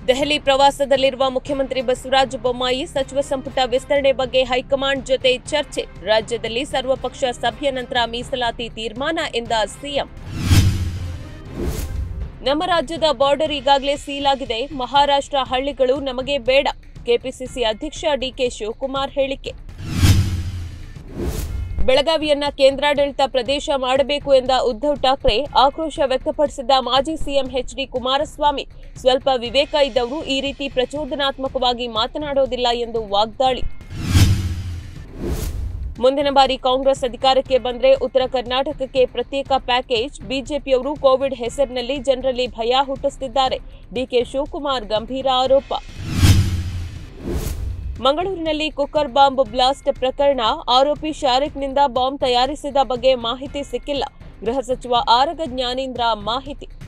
ದೆಹಲಿ ಪ್ರವಾಸದಲ್ಲಿರುವ ಮುಖ್ಯಮಂತ್ರಿ ಬಸವರಾಜ ಬೊಮ್ಮಾಯಿ ಸಚಿವ ಸಂಪುಟ ವಿಸ್ತರಣೆ ಬಗ್ಗೆ ಹೈಕಮಾಂಡ್ ಜೊತೆ ಚರ್ಚೆ ರಾಜ್ಯದಲ್ಲಿ ಸರ್ವಪಕ್ಷ ಸಭೆಯ ನಂತರ ಮೀಸಲಾತಿ ತೀರ್ಮಾನ ಎಂದ ಸಿಎಂ ನಮ್ಮ ರಾಜ್ಯದ ಬಾರ್ಡರ್ ಈಗಾಗಲೇ ಸೀಲ್ ಆಗಿದೆ ಮಹಾರಾಷ್ಟ್ರ ಹಳ್ಳಿಗಳು ನಮಗೆ ಬೇಡ ಕೆಪಿಸಿಸಿ ಅಧ್ಯಕ್ಷ ಡಿಕೆ ಶಿವಕುಮಾರ್ ಹೇಳಿಕೆ ಬೆಳಗಾವಿಯನ್ನ ಕೇಂದ್ರಾಡಳಿತ ಪ್ರದೇಶ ಮಾಡಬೇಕು ಎಂದ ಉದ್ಧವ್ ಠಾಕ್ರೆ ಆಕ್ರೋಶ ವ್ಯಕ್ತಪಡಿಸಿದ ಮಾಜಿ ಸಿಎಂ ಎಚ್ಡಿ ಕುಮಾರಸ್ವಾಮಿ ಸ್ವಲ್ಪ ವಿವೇಕ ಇದ್ದವರು ಈ ರೀತಿ ಪ್ರಚೋದನಾತ್ಮಕವಾಗಿ ಮಾತನಾಡೋದಿಲ್ಲ ಎಂದು ವಾಗ್ದಾಳಿ ಮುಂದಿನ ಬಾರಿ ಕಾಂಗ್ರೆಸ್ ಅಧಿಕಾರಕ್ಕೆ ಬಂದ್ರೆ ಉತ್ತರ ಕರ್ನಾಟಕಕ್ಕೆ ಪ್ರತ್ಯೇಕ ಪ್ಯಾಕೇಜ್ ಬಿಜೆಪಿಯವರು ಕೋವಿಡ್ ಹೆಸರಿನಲ್ಲಿ ಜನರಲ್ಲಿ ಭಯ ಹುಟ್ಟಿಸುತ್ತಿದ್ದಾರೆ ಡಿಕೆ ಶಿವಕುಮಾರ್ ಗಂಭೀರ ಆರೋಪ ಮಂಗಳೂರಿನಲ್ಲಿ ಕುಕ್ಕರ್ ಬಾಂಬ್ ಬ್ಲಾಸ್ಟ್ ಪ್ರಕರಣ ಆರೋಪಿ ಶಾರಿಕ್ನಿಂದ ಬಾಂಬ್ ತಯಾರಿಸಿದ ಬಗ್ಗೆ ಮಾಹಿತಿ ಸಿಕ್ಕಿಲ್ಲ ಗೃಹ ಸಚಿವ ಆರಗ ಜ್ಞಾನೇಂದ್ರ ಮಾಹಿತಿ